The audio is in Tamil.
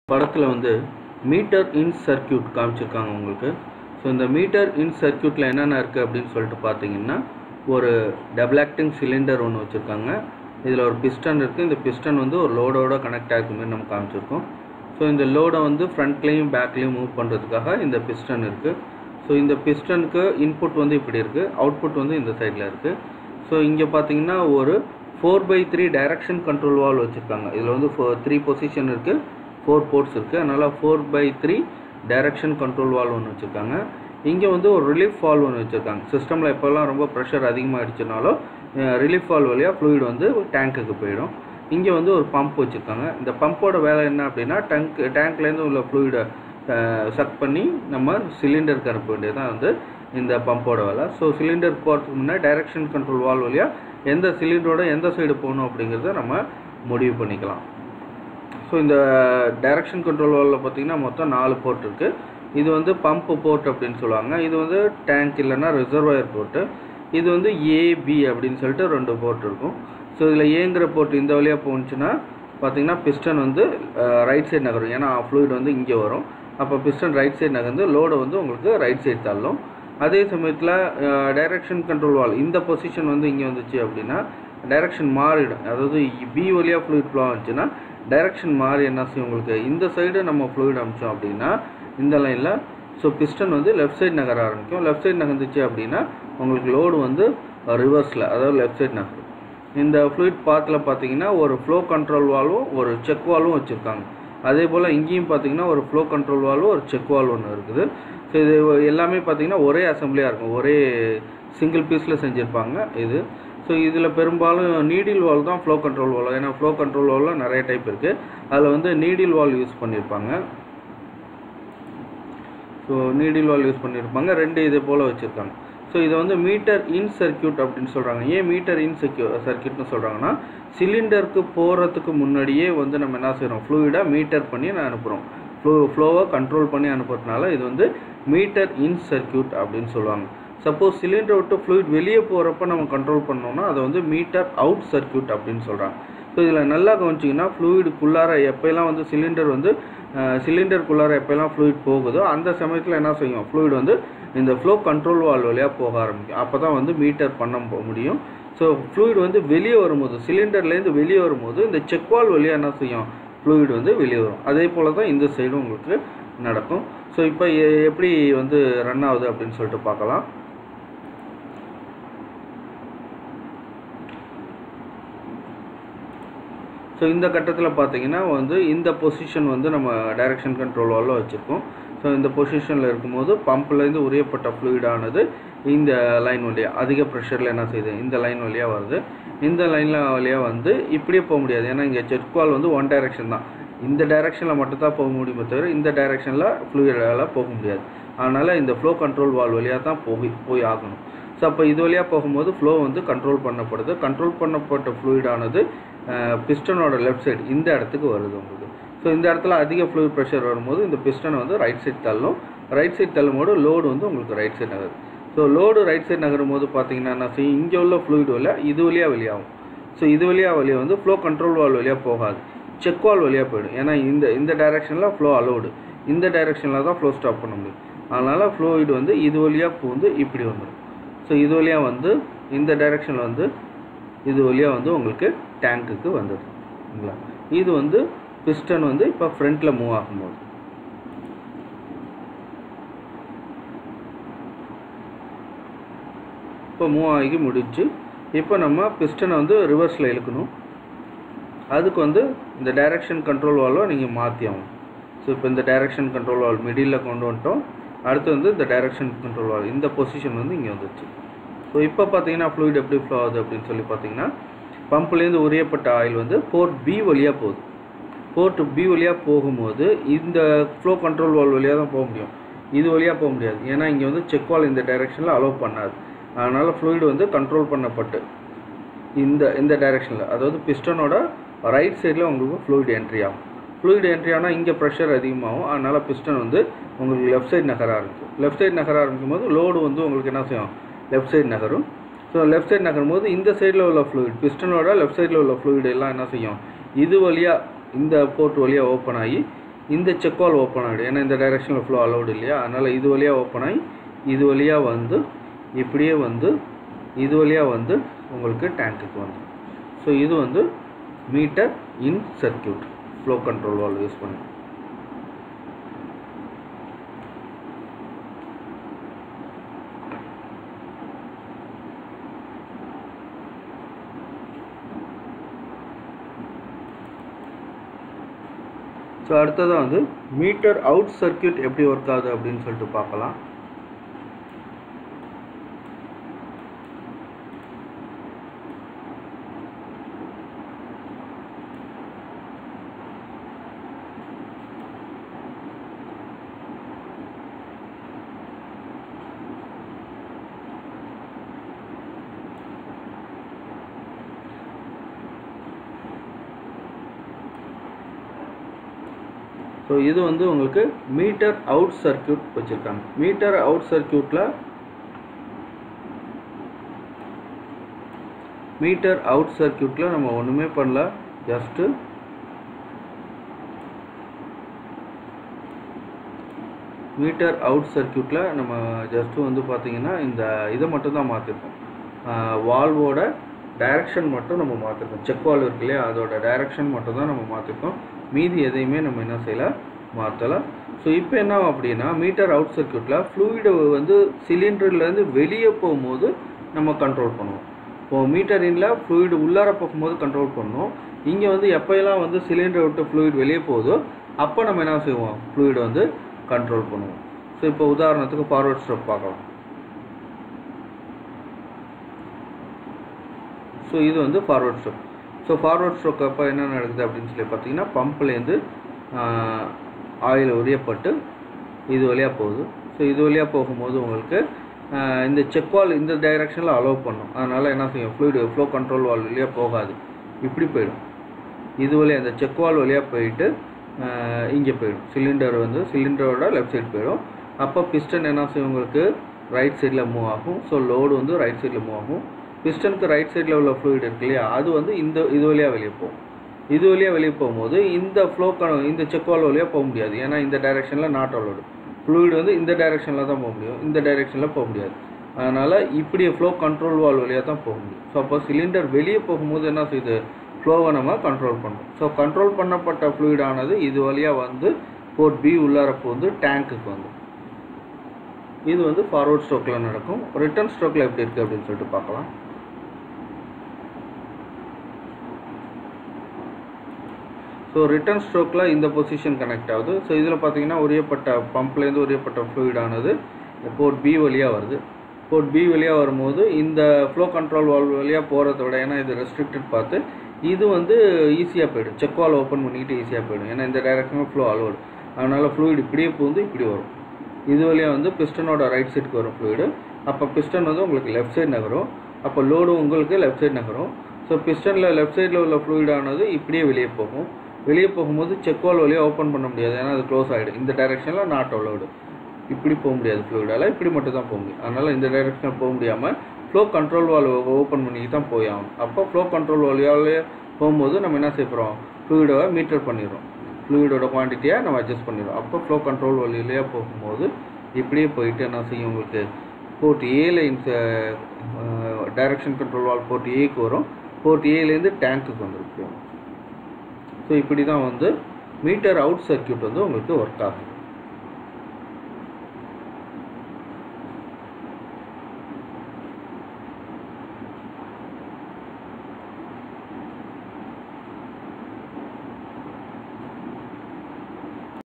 படத்தில் வந்து மீட்டர் இன் சர்க்யூட் காமிச்சிருக்காங்க உங்களுக்கு ஸோ இந்த மீட்டர் இன் சர்க்யூட்டில் என்னென்ன இருக்குது அப்படின்னு சொல்லிட்டு பார்த்தீங்கன்னா ஒரு டபுள் ஆக்டிங் சிலிண்டர் ஒன்று வச்சுருக்காங்க இதில் ஒரு பிஸ்டன் இருக்குது இந்த பிஸ்டன் வந்து ஒரு லோடோட கனெக்ட் ஆகிற மாதிரி நம்ம காமிச்சிருக்கோம் ஸோ இந்த லோடை வந்து ஃப்ரண்ட்லேயும் பேக்லேயும் மூவ் பண்ணுறதுக்காக இந்த பிஸ்டன் இருக்குது ஸோ இந்த பிஸ்டனுக்கு இன்புட் வந்து இப்படி இருக்குது அவுட்புட் வந்து இந்த சைடில் இருக்குது ஸோ இங்கே பார்த்தீங்கன்னா ஒரு four by three direction control valve வச்சுருக்காங்க இதில் வந்து ஃபோ த்ரீ பொசிஷன் இருக்குது ஃபோர் போர்ட்ஸ் இருக்குது அதனால் four by three direction control valve ஒன்று வச்சுருக்காங்க இங்கே வந்து ஒரு ரிலீஃப் வால் ஒன்று வச்சுருக்காங்க சிஸ்டமில் எப்போல்லாம் ரொம்ப ப்ரெஷர் அதிகமாகிடுச்சுனாலும் ரிலீஃப் வால் வழியாக ஃப்ளூயிட் வந்து டேங்க்குக்கு போயிடும் இங்கே வந்து ஒரு பம்ப் வச்சுருக்காங்க இந்த பம்போட வேலை என்ன அப்படின்னா டேங்க் டேங்க்லேருந்து உள்ள ஃப்ளூயிடை சக் பண்ணி நம்ம சிலிண்டருக்கு அனுப்ப வேண்டியதான் வந்து இந்த பம்போட வேலை ஸோ சிலிண்டர் போகிறதுக்கு முன்னாடி டைரக்ஷன் கண்ட்ரோல் வால் வழியாக எந்த சிலிண்டரோட எந்த சைடு போகணும் அப்படிங்கிறத நம்ம முடிவு பண்ணிக்கலாம் ஸோ இந்த டைரக்ஷன் கண்ட்ரோல் வாலில் பார்த்தீங்கன்னா மொத்தம் நாலு போர்ட் இருக்குது இது வந்து பம்ப் போர்ட் அப்படின்னு சொல்லுவாங்க இது வந்து டேங்க் இல்லைன்னா ரிசர்வாயர் போர்ட்டு இது வந்து ஏபி அப்படின்னு சொல்லிட்டு ரெண்டு போர்ட் இருக்கும் ஸோ இதில் ஏங்கிற போர்ட் இந்த வழியாக போணுச்சுன்னா பார்த்தீங்கன்னா பிஸ்டன் வந்து ரைட் சைடு நகரும் ஏன்னா ஃப்ளூயிட் வந்து இங்கே வரும் அப்போ பிஸ்டன் ரைட் சைடு நகர்ந்து லோடை வந்து உங்களுக்கு ரைட் சைடு தள்ளும் அதே சமயத்தில் டைரக்ஷன் கண்ட்ரோல் வால் இந்த பொசிஷன் வந்து இங்கே வந்துச்சு அப்படின்னா டைரக்ஷன் மாறிடும் அதாவது பி வழியாக ஃப்ளூயிட் ஃப்ளோ ஆச்சுன்னா டைரக்ஷன் மாறி என்ன செய்யும் உங்களுக்கு இந்த சைடு நம்ம ஃப்ளூயிட் அமிச்சோம் அப்படின்னா இந்த லைனில் ஸோ பிஸ்டன் வந்து லெஃப்ட் சைடு நகர ஆரம்பிக்கும் லெஃப்ட் சைடு நகர்ந்துச்சு அப்படின்னா உங்களுக்கு லோடு வந்து ரிவர்ஸில் அதாவது லெஃப்ட் சைடு நகரும் இந்த ஃப்ளூயிட் பாத்தில் பார்த்தீங்கன்னா ஒரு ஃப்ளோ கண்ட்ரோல் வால்வும் ஒரு செக் வால்வும் வச்சுருக்காங்க அதே போல் இங்கேயும் பார்த்தீங்கன்னா ஒரு ஃப்ளோ கண்ட்ரோல் வால்வும் ஒரு செக் வால் ஒன்று இருக்குது ஸோ இது எல்லாமே பார்த்தீங்கன்னா ஒரே அசம்பிளியாக இருக்கும் ஒரே சிங்கிள் பீஸில் செஞ்சுருப்பாங்க இது ஸோ இதில் பெரும்பாலும் நீடில் வால் தான் ஃப்ளோ கண்ட்ரோல் வால் ஏன்னா ஃப்ளோ கண்ட்ரோல் வாலில் நிறைய டைப் இருக்குது அதில் வந்து நீடில் வால் யூஸ் பண்ணியிருப்பாங்க ஸோ நீடில் வால் யூஸ் பண்ணியிருப்பாங்க ரெண்டு இதே போல் வச்சுருக்காங்க ஸோ இதை வந்து மீட்டர் இன் சர்க்கியூட் அப்படின்னு சொல்கிறாங்க ஏன் மீட்டர் இன் சர்க்கியூ சர்க்கியூட்னு சொல்கிறாங்கன்னா சிலிண்டருக்கு போகிறதுக்கு முன்னாடியே வந்து நம்ம என்ன செய்கிறோம் ஃப்ளூயிடை மீட்டர் பண்ணி நான் அனுப்புகிறோம் ஃப்ளோ ஃப்ளோவை கண்ட்ரோல் பண்ணி அனுப்புறதுனால இது வந்து மீட்டர் இன் சர்க்கியூட் அப்படின்னு சொல்லுவாங்க சப்போஸ் சிலிண்டரை விட்டு ஃப்ளூயிட் வெளியே போகிறப்ப நம்ம கண்ட்ரோல் பண்ணோம்னா அதை வந்து மீட்டர் அவுட் சர்க்கியூட் அப்படின்னு சொல்கிறாங்க ஸோ இதில் நல்லா கவனிச்சிங்கன்னா ஃப்ளூயிடுக்குள்ளார எப்போல்லாம் வந்து சிலிண்டர் வந்து சிலிண்டருக்குள்ளார எப்போல்லாம் ஃப்ளூயிட் போகுதோ அந்த சமயத்தில் என்ன செய்யும் ஃப்ளூயிட் வந்து இந்த ஃப்ளோ கண்ட்ரோல் வால் வழியாக போக ஆரம்பிக்கும் அப்போ தான் வந்து மீட்டர் பண்ண முடியும் ஸோ ஃப்ளூயிட் வந்து வெளியே வரும்போது சிலிண்டர்லேருந்து வெளியே வரும்போது இந்த செக் வால் வழியாக என்ன செய்யும் ஃப்ளூயிட் வந்து வெளியே வரும் அதே போல் தான் இந்த சைடும் உங்களுக்கு நடக்கும் ஸோ இப்போ எப்படி வந்து ரன் ஆகுது அப்படின்னு சொல்லிட்டு பார்க்கலாம் ஸோ இந்த கட்டத்தில் பார்த்தீங்கன்னா வந்து இந்த பொசிஷன் வந்து நம்ம டைரக்ஷன் கண்ட்ரோல் வாலில் வச்சுருக்கோம் ஸோ இந்த பொசிஷனில் இருக்கும்போது பம்ப்லேருந்து உரியப்பட்ட ஃப்ளூயிடானது இந்த லைன் வழியாக அதிக ப்ரெஷரில் என்ன செய்யுது இந்த லைன் வழியாக வருது இந்த லைனில் வழியாக வந்து இப்படியே போக முடியாது ஏன்னா இங்கே செக் வால் வந்து ஒன் டைரக்ஷன் தான் இந்த டைரக்ஷனில் மட்டும்தான் போக முடியுமே தவிர இந்த டைரக்ஷனில் ஃப்ளூயிடால் போக முடியாது அதனால் இந்த ஃப்ளோ கண்ட்ரோல் வால் வழியாக தான் போய் போய் ஆகணும் ஸோ அப்போ இது வழியாக போகும்போது ஃப்ளோ வந்து கண்ட்ரோல் பண்ணப்படுது கண்ட்ரோல் பண்ணப்பட்ட ஃப்ளூயிடானது பிஸ்டனோட லெஃப்ட் சைடு இந்த இடத்துக்கு வருது உங்களுக்கு ஸோ இந்த இடத்துல அதிக ஃப்ளூயிட் ப்ரெஷர் வரும்போது இந்த பிஸ்டனை வந்து ரைட் சைடு தள்ளும் ரைட் சைடு தள்ளும் போது லோடு வந்து உங்களுக்கு ரைட் சைடு நகருது ஸோ லோடு ரைட் சைடு நகரும் போது பார்த்தீங்கன்னா என்ன செய்யும் இங்கே உள்ள ஃப்ளூயிட் வழியாக இது வழியாக வெளியாகும் ஸோ இது வழியாக வழியாக வந்து ஃப்ளோ கண்ட்ரோல் வால் வழியாக போகாது செக் வால் வழியாக போயிடும் ஏன்னா இந்த இந்த டைரெக்ஷனில் ஃப்ளோ அலோடு இந்த டைரெக்ஷனில் தான் ஃப்ளோ ஸ்டாப் பண்ண முடியும் அதனால் ஃப்ளூயிட் வந்து இது வழியாக பூந்து இப்படி வந்துடும் ஸோ இது வழியாக வந்து இந்த டைரெக்ஷனில் வந்து இது வழியாக வந்து உங்களுக்கு டேங்க்குக்கு வந்துடுது இது வந்து பிஸ்டன் வந்து இப்போ ஃப்ரண்ட்டில் மூவ் ஆகும்போது இப்போ மூவ் ஆகி முடிச்சு இப்போ நம்ம பிஸ்டனை வந்து ரிவர்ஸில் இழுக்கணும் அதுக்கு வந்து இந்த டைரக்ஷன் கண்ட்ரோல் வால்வை நீங்கள் மாற்றி ஆகணும் ஸோ இப்போ இந்த டைரக்ஷன் கண்ட்ரோல் வால் மிடில் கொண்டு வந்துட்டோம் அடுத்து வந்து இந்த டைரக்ஷன் கண்ட்ரோல் வால் இந்த பொசிஷன் வந்து இங்கே வந்துச்சு ஸோ இப்போ பார்த்தீங்கன்னா ஃப்ளூயிட் எப்படி ஃப்ளோ ஆகுது அப்படின்னு சொல்லி பார்த்தீங்கன்னா பம்ப்லேருந்து உரியப்பட்ட ஆயில் வந்து போர்ட் பி வழியாக போகுது போர்ட் பி வழியாக போகும்போது இந்த ஃப்ளோ கண்ட்ரோல் வால் வழியாக தான் போக முடியும் இது வழியாக போக முடியாது ஏன்னா இங்கே வந்து செக் வால் இந்த டைரெக்ஷனில் அலோவ் பண்ணாது அதனால் ஃப்ளூயிட் வந்து கண்ட்ரோல் பண்ணப்பட்டு இந்த இந்த டைரெக்ஷனில் அதாவது பிஸ்டனோட ரைட் சைடில் உங்களுக்கு ஃப்ளூயிட் என்ட்ரி ஆகும் ஃப்ளூயிட் என்ட்ரி ஆனால் இங்கே ப்ரெஷர் அதிகமாகும் அதனால் பிஸ்டன் வந்து உங்களுக்கு லெஃப்ட் சைடு நகர ஆரம்பிக்கும் லெஃப்ட் சைடு நகர ஆரம்பிக்கும் போது லோடு வந்து உங்களுக்கு என்ன செய்யும் லெஃப்ட் சைடு நகரும் ஸோ லெஃப்ட் சைடு நகரும் போது இந்த சைடில் உள்ள ஃப்ளூயிட் பிஸ்டனோட லெஃப்ட் சைடில் உள்ள ஃப்ளூயிட் எல்லாம் என்ன செய்யும் இது வழியாக இந்த போர்ட் வழியாக ஓப்பன் ஆகி இந்த செக்வால் ஓப்பன் ஆகிடும் ஏன்னா இந்த டைரெக்ஷனில் ஃப்ளோ அலௌடு இல்லையா அதனால் இது வழியாக ஓப்பன் ஆகி இது வழியாக வந்து இப்படியே வந்து இது வழியாக வந்து உங்களுக்கு டேங்க்குக்கு வந்து ஸோ இது வந்து meter in circuit flow control valve use பண்ணி ஸோ அடுத்ததாக வந்து மீட்டர் அவுட் சர்க்கியூட் எப்படி ஒர்க் ஆகுது அப்படின்னு சொல்லிட்டு பார்க்கலாம் ஸோ இது வந்து உங்களுக்கு மீட்டர் அவுட் சர்க்கியூட் வச்சுருக்காங்க மீட்டர் அவுட் சர்க்கியூட்டில் மீட்டர் அவுட் சர்க்கியூட்டில் நம்ம ஒன்றுமே பண்ணல ஜஸ்ட்டு மீட்டர் அவுட் சர்க்கியூட்டில் நம்ம ஜஸ்ட்டு வந்து பார்த்திங்கன்னா இந்த இதை மட்டும் தான் மாற்றிருக்கோம் வால்வோட டைரக்ஷன் மட்டும் நம்ம மாற்றிருக்கோம் செக் வால்வ் இருக்கு இல்லையா அதோட டைரக்ஷன் மட்டும் தான் நம்ம மாற்றிருக்கோம் மீதி எதையுமே நம்ம என்ன செய்யல மாற்றலை ஸோ இப்போ என்ன அப்படின்னா மீட்டர் அவுட் சர்க்கியூட்டில் ஃப்ளூயிடு வந்து சிலிண்டர்லேருந்து வெளியே போகும்போது நம்ம கண்ட்ரோல் பண்ணுவோம் இப்போ மீட்டர் இன்ல ஃப்ளூயிடு உள்ளார போகும்போது கண்ட்ரோல் பண்ணோம் இங்கே வந்து எப்போயெல்லாம் வந்து சிலிண்டர் விட்டு ஃப்ளூயிட் வெளியே போகுதோ அப்போ நம்ம என்ன செய்வோம் ஃப்ளூயிட் வந்து கண்ட்ரோல் பண்ணுவோம் ஸோ இப்போ உதாரணத்துக்கு ஃபார்வர்ட் ஸ்ட்ரோக் பார்க்கலாம் ஸோ இது வந்து forward stroke so forward stroke அப்போ என்ன நடக்குது அப்படின்னு சொல்லி பார்த்தீங்கன்னா பம்ப்லேருந்து ஆயில் உரியப்பட்டு இது வழியாக போகுது ஸோ இது வழியாக போகும்போது உங்களுக்கு ஆஹ், இந்த செக் வால் இந்த டைரெக்ஷனில் அலோவ் பண்ணும் அதனால் என்ன செய்யும் ஃப்ளூயிடு ஃப்ளோ கண்ட்ரோல் வால் வழியாக போகாது இப்படி போயிடும் இது வழியாக இந்த செக் வால் வழியாக போயிட்டு இங்கே போயிடும் சிலிண்டர் வந்து சிலிண்டரோட லெஃப்ட் சைடு போயிடும் அப்போ பிஸ்டன் என்ன செய்யும் உங்களுக்கு ரைட் சைடில் மூவ் ஆகும் ஸோ லோடு வந்து ரைட் சைடில் மூவ் ஆகும் பிஸ்டனுக்கு ரைட் சைடில் உள்ள ஃப்ளூயிட் இருக்கு இல்லையா அது வந்து இந்த இது வழியாக வெளியே போகும் இது வழியாக வெளியே போகும்போது இந்த ஃப்ளோ இந்த செக் வால் வழியாக போக முடியாது ஏன்னா இந்த டைரெக்ஷனில் நாட் அலோடு ஃப்ளூயிட் வந்து இந்த டைரெக்ஷனில் தான் போக முடியும் இந்த டைரெக்ஷனில் போக முடியாது அதனால் இப்படி ஃப்ளோ கண்ட்ரோல் வால் வழியாக தான் போக முடியும் ஸோ அப்போ சிலிண்டர் வெளியே போகும்போது என்ன செய்யுது ஃப்ளோவை நம்ம கண்ட்ரோல் பண்ணுறோம் ஸோ கண்ட்ரோல் பண்ணப்பட்ட fluid ஆனது இது வழியாக வந்து போர்ட் பி உள்ளார வந்து டேங்க்குக்கு வந்து இது வந்து ஃபார்வர்ட் ஸ்ட்ரோக்கில் நடக்கும் ரிட்டர்ன் ஸ்ட்ரோக்கில் எப்படி இருக்குது அப்படின்னு சொல்லிட்டு பார்க்கலாம் ஸோ ரிட்டர்ன் ஸ்ட்ரோக்கில் இந்த பொசிஷன் கனெக்ட் ஆகுது ஸோ இதில் பார்த்தீங்கன்னா உரியப்பட்ட பம்ப்லேருந்து உரியப்பட்ட fluid ஆனது போர்ட் பி வழியாக வருது போர்ட் பி வழியாக வரும்போது இந்த ஃப்ளோ கண்ட்ரோல் வால்வ் வழியாக போகிறத விட ஏன்னா இது ரெஸ்ட்ரிக்டட் பார்த்து இது வந்து ஈஸியாக போயிடும் செக் வால் ஓப்பன் பண்ணிக்கிட்டு ஈஸியாக போயிடும் ஏன்னா இந்த டைரக்ஷனில் ஃப்ளோ அலோடு அதனால் ஃப்ளூயிட் இப்படியே பூந்து இப்படி வரும் இது வழியாக வந்து பிஸ்டனோட ரைட் சைடுக்கு வரும் ஃப்ளூயிடு அப்போ பிஸ்டன் வந்து உங்களுக்கு லெஃப்ட் சைடு நகரும் அப்போ லோடு உங்களுக்கு லெஃப்ட் சைடு நகரும் ஸோ பிஸ்டனில் லெஃப்ட் சைடில் உள்ள fluid ஆனது இப்படியே வெளியே போகும் வெளியே போகும்போது செக் வால் வழியாக ஓப்பன் பண்ண முடியாது ஏன்னா அது க்ளோஸ் ஆகிடும் இந்த டைரெக்ஷனில் நாட் அலோடு இப்படி போக முடியாது ஃப்ளூயிடால் இப்படி மட்டும் தான் போக முடியும் அதனால் இந்த டைரெக்ஷனில் போக முடியாமல் ஃப்ளோ கண்ட்ரோல் வால் ஓப்பன் பண்ணி தான் போய் ஆகணும் அப்போ ஃப்ளோ கண்ட்ரோல் வழியாலே போகும்போது நம்ம என்ன செய்கிறோம் ஃப்ளூயிடை மீட்டர் பண்ணிடுறோம் ஃப்ளூயிடோட குவான்டிட்டியை நம்ம அட்ஜஸ்ட் பண்ணிடுறோம் அப்போ ஃப்ளோ கண்ட்ரோல் வழியிலேயே போகும்போது இப்படியே போயிட்டு என்ன செய்யும் உங்களுக்கு போர்ட் ஏல டைரக்ஷன் கண்ட்ரோல் வால் போர்ட் ஏக்கு வரும் போர்ட் ஏலேருந்து டேங்க்குக்கு வந்துருக்கு ஸோ இப்படி தான் வந்து மீட்டர் அவுட் சர்க்கியூட் வந்து உங்களுக்கு ஒர்க் ஆகும்